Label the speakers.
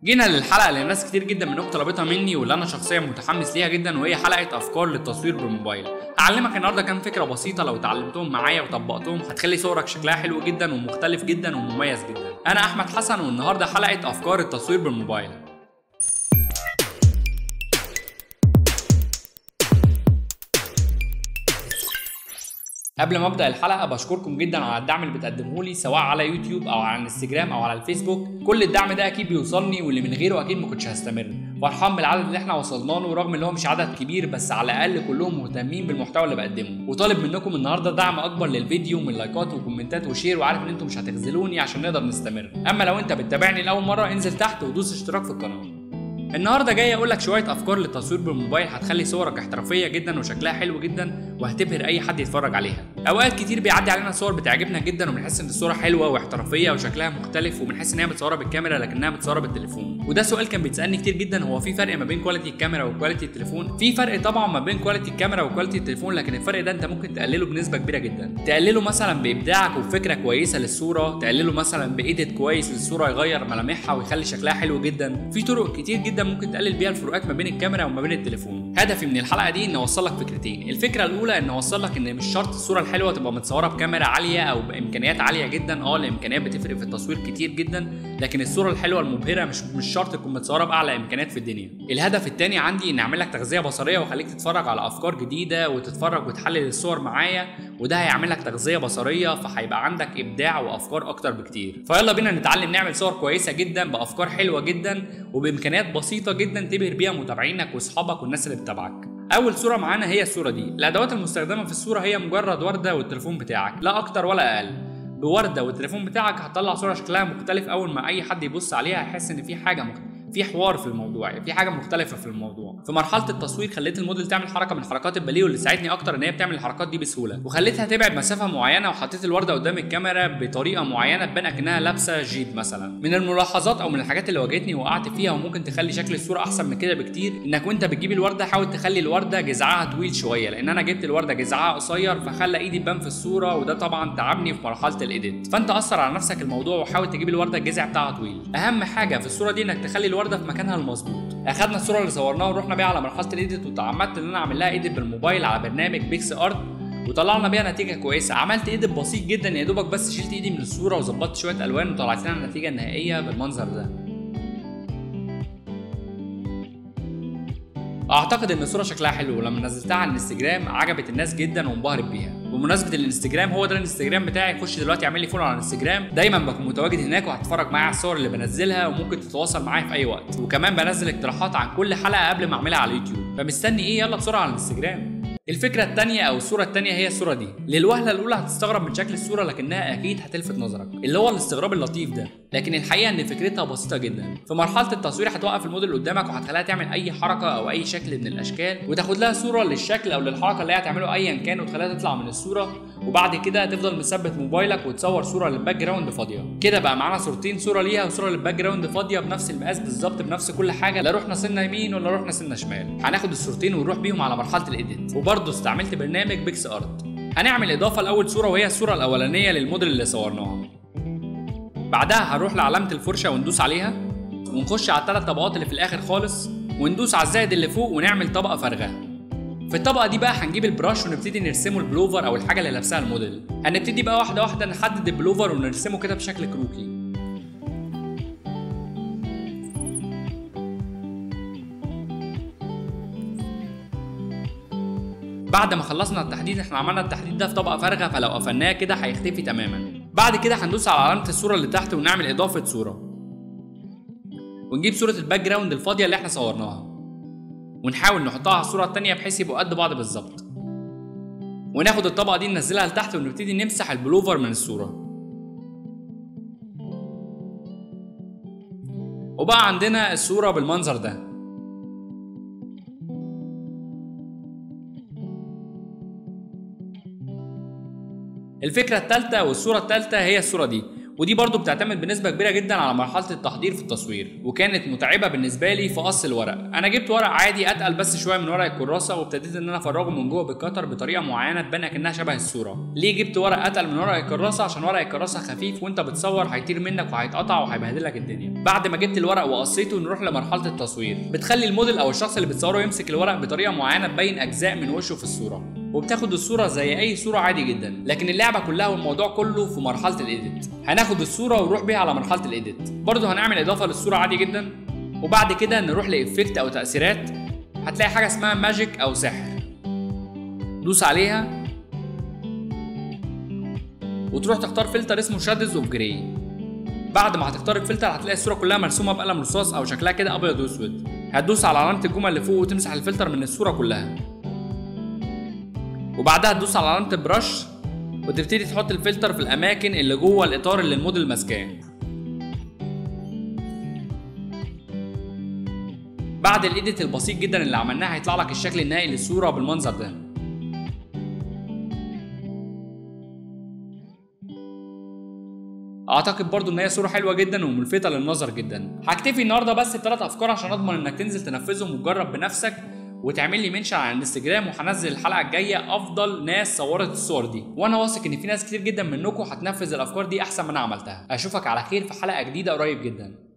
Speaker 1: جينا للحلقه اللي ناس كتير جدا منكم طلبتها مني واللي انا شخصيا متحمس ليها جدا وهي حلقه افكار للتصوير بالموبايل هعلمك النهارده كام فكره بسيطه لو اتعلمتهم معايا وطبقتهم هتخلي صورك شكلها حلو جدا ومختلف جدا ومميز جدا انا احمد حسن والنهارده حلقه افكار التصوير بالموبايل قبل ما ابدا الحلقه بشكركم جدا على الدعم اللي بتقدموه لي سواء على يوتيوب او على الانستجرام او على الفيسبوك كل الدعم ده اكيد بيوصلني واللي من غيره اكيد ما كنتش هستمر فرحان بالعدد اللي احنا وصلنا له رغم ان هو مش عدد كبير بس على الاقل كلهم مهتمين بالمحتوى اللي بقدمه وطالب منكم النهارده دعم اكبر للفيديو من لايكات وكومنتات وشير وعارف ان انتم مش هتخذلوني عشان نقدر نستمر اما لو انت بتتابعني لاول مره انزل تحت ودوس اشتراك في القناه النهارده جاي اقول لك شويه افكار للتصوير بالموبايل هتخلي صورك احترافيه جدا وشكلها حلو جدا وهتبهر اي حد يتفرج عليها اوقات كتير بيعدي علينا صور بتعجبنا جدا وبنحس ان الصوره حلوه واحترافيه وشكلها مختلف وبنحس ان هي متصوره بالكاميرا لكنها متصوره بالتليفون وده سؤال كان بيتسالني كتير جدا هو في فرق ما بين كواليتي الكاميرا وكواليتي التليفون في فرق طبعا ما بين كواليتي الكاميرا وكواليتي التليفون لكن الفرق ده انت ممكن تقلله بنسبه كبيره جدا تقلله مثلا بابداعك وفكره كويسه للصوره تقلله مثلا بايديت كويس للصوره يغير ملامحها ويخلي شكلها حلو جدا في طرق كتير جدا ممكن تقلل بيها الفروقات ما بين الكاميرا وما بين التليفون هدفي من الحلقه دي ان اوصل لك فكرتين الفكره الاولى ان اوصل لك ان مش شرط الصوره الحلوه تبقى متصوره بكاميرا عاليه او بامكانيات عاليه جدا اه الامكانيات بتفرق في التصوير كتير جدا لكن الصوره الحلوه المبهره مش مش شرط تكون متصوره باعلى امكانيات في الدنيا الهدف الثاني عندي ان اعمل لك تغذيه بصريه واخليك تتفرج على افكار جديده وتتفرج وتحلل الصور معايا وده هيعمل لك تغذيه بصريه فهيبقى عندك ابداع وافكار اكتر بكتير فيلا بينا نتعلم نعمل صور كويسه جدا بافكار حلوه جدا وبامكانيات بسيطه جدا تبهر بيها متابعينك واصحابك والناس اللي بتتابعك اول صوره معانا هي الصوره دي الادوات المستخدمه في الصوره هي مجرد ورده والتليفون بتاعك لا اكتر ولا اقل بورده والتليفون بتاعك هتطلع صوره شكلها مختلف اول ما اي حد يبص عليها هيحس ان في حاجه مختلفة. في حوار في الموضوع يعني في حاجه مختلفه في الموضوع في مرحله التصوير خليت الموديل تعمل حركه من حركات الباليه واللي ساعدني اكتر ان هي بتعمل الحركات دي بسهوله وخليتها تبعد مسافه معينه وحطيت الورده قدام الكاميرا بطريقه معينه تبان اكنها لابسه جيب مثلا من الملاحظات او من الحاجات اللي واجهتني وقعت فيها وممكن تخلي شكل الصوره احسن من كده بكتير انك وانت بتجيب الورده حاول تخلي الورده جذعها طويل شويه لان انا جبت الورده جذعها قصير فخلى ايدي تبان في الصوره وده طبعا تعبني في مرحله الايديت فانت اثر على نفسك الموضوع وحاول تجيب الورده الجذع بتاعها طويل اهم حاجه في الصوره دي انك تخلي الورده في مكانها المظبوط مظبوط اخدنا الصوره اللي صورناها ورحنا بيها على مرحله الايديت وتعمدت ان انا اعمل لها ايديت بالموبايل على برنامج بيكس ارت وطلعنا بيها نتيجه كويسه عملت ايديت بسيط جدا يا دوبك بس شلت ايدي من الصوره وظبطت شويه الوان وطلعت لنا النتيجه النهائيه بالمنظر ده اعتقد ان الصوره شكلها حلو ولما نزلتها على الانستجرام عجبت الناس جدا وانبهرت بيها بمناسبه الانستجرام هو ده الانستجرام بتاعي خش دلوقتي اعمل لي فولو على الانستجرام دايما بكون متواجد هناك وهتتفرج معايا على الصور اللي بنزلها وممكن تتواصل معايا في اي وقت وكمان بنزل اقتراحات عن كل حلقه قبل ما اعملها على اليوتيوب فمستني ايه يلا بسرعه على الانستجرام الفكرة التانية أو الصورة التانية هي الصورة دي، للوهلة الأولى هتستغرب من شكل الصورة لكنها أكيد هتلفت نظرك، اللي هو الاستغراب اللطيف ده، لكن الحقيقة إن فكرتها بسيطة جدا، في مرحلة التصوير هتوقف الموديل قدامك وهتخليها تعمل أي حركة أو أي شكل من الأشكال وتاخد لها صورة للشكل أو للحركة اللي هي هتعمله أيا كان وتخليها تطلع من الصورة وبعد كده تفضل مثبت موبايلك وتصور صورة للباك جراوند فاضية، كده بقى معانا صورتين صورة ليها وصورة للباك جراوند فاضية بنفس المقاس بالظبط بنفس كل حاجة لا رحنا سنة يمين ولا رحنا سنة شمال، هناخد الصورتين ونروح بيهم على مرحلة الإيديت، وبرضه استعملت برنامج بيكس ارت هنعمل اضافه لاول صوره وهي الصوره الاولانيه للموديل اللي صورناها بعدها هنروح لعلامه الفرشه وندوس عليها ونخش على الثلاث طبقات اللي في الاخر خالص وندوس على الزائد اللي فوق ونعمل طبقه فارغه في الطبقه دي بقى هنجيب البراش ونبتدي نرسمه البلوفر او الحاجه اللي لابسها الموديل هنبتدي بقى واحده واحده نحدد البلوفر ونرسمه كده بشكل كروكي بعد ما خلصنا التحديد احنا عملنا التحديد ده في طبقه فارغه فلو قفلناه كده هيختفي تماما بعد كده هندوس على علامه الصوره اللي تحت ونعمل اضافه صوره ونجيب صوره الباك جراوند الفاضيه اللي احنا صورناها ونحاول نحطها على الصوره التانية بحيث يبقوا قد بعض بالظبط وناخد الطبقه دي ننزلها لتحت ونبتدي نمسح البلوفر من الصوره وبقى عندنا الصوره بالمنظر ده الفكره الثالثه والصوره الثالثه هي الصوره دي ودي برضو بتعتمد بنسبه كبيره جدا على مرحله التحضير في التصوير وكانت متعبه بالنسبه لي في قص الورق انا جبت ورق عادي اتقل بس شويه من ورق الكراسه وابتديت ان انا افرغه من جوه بالكتر بطريقه معينه تبان كانها شبه الصوره ليه جبت ورق اتقل من ورق الكراسه عشان ورق الكراسه خفيف وانت بتصور هيطير منك وهيتقطع وهيبهدل لك الدنيا بعد ما جبت الورق وقصيته نروح لمرحله التصوير بتخلي الموديل او الشخص اللي بتصوره يمسك الورق بطريقه معينه تبين اجزاء من وشه في الصوره وبتاخد الصورة زي أي صورة عادي جدا لكن اللعبة كلها والموضوع كله في مرحلة الإيديت هناخد الصورة ونروح بيها على مرحلة الإيديت برضه هنعمل إضافة للصورة عادي جدا وبعد كده نروح لإفكت أو تأثيرات هتلاقي حاجة اسمها ماجيك أو سحر دوس عليها وتروح تختار فلتر اسمه شادز اوف جراي بعد ما هتختار الفلتر هتلاقي الصوره كلها مرسومه بقلم رصاص او شكلها كده ابيض واسود هتدوس على علامه الجمل اللي فوق وتمسح الفلتر من الصوره كلها وبعدها تدوس على علامه البرش وتبتدي تحط الفلتر في الاماكن اللي جوه الاطار اللي الموديل ماسكاه بعد الايديت البسيط جدا اللي عملناه هيطلع لك الشكل النهائي للصوره بالمنظر ده اعتقد برضو ان هي صوره حلوه جدا وملفته للنظر جدا هكتفي النهارده بس بثلاث افكار عشان اضمن انك تنزل تنفذهم وتجرب بنفسك وتعمل لي منشن على الانستجرام وهنزل الحلقه الجايه افضل ناس صورت الصور دي وانا واثق ان في ناس كتير جدا منكم هتنفذ الافكار دي احسن ما انا عملتها اشوفك على خير في حلقه جديده قريب جدا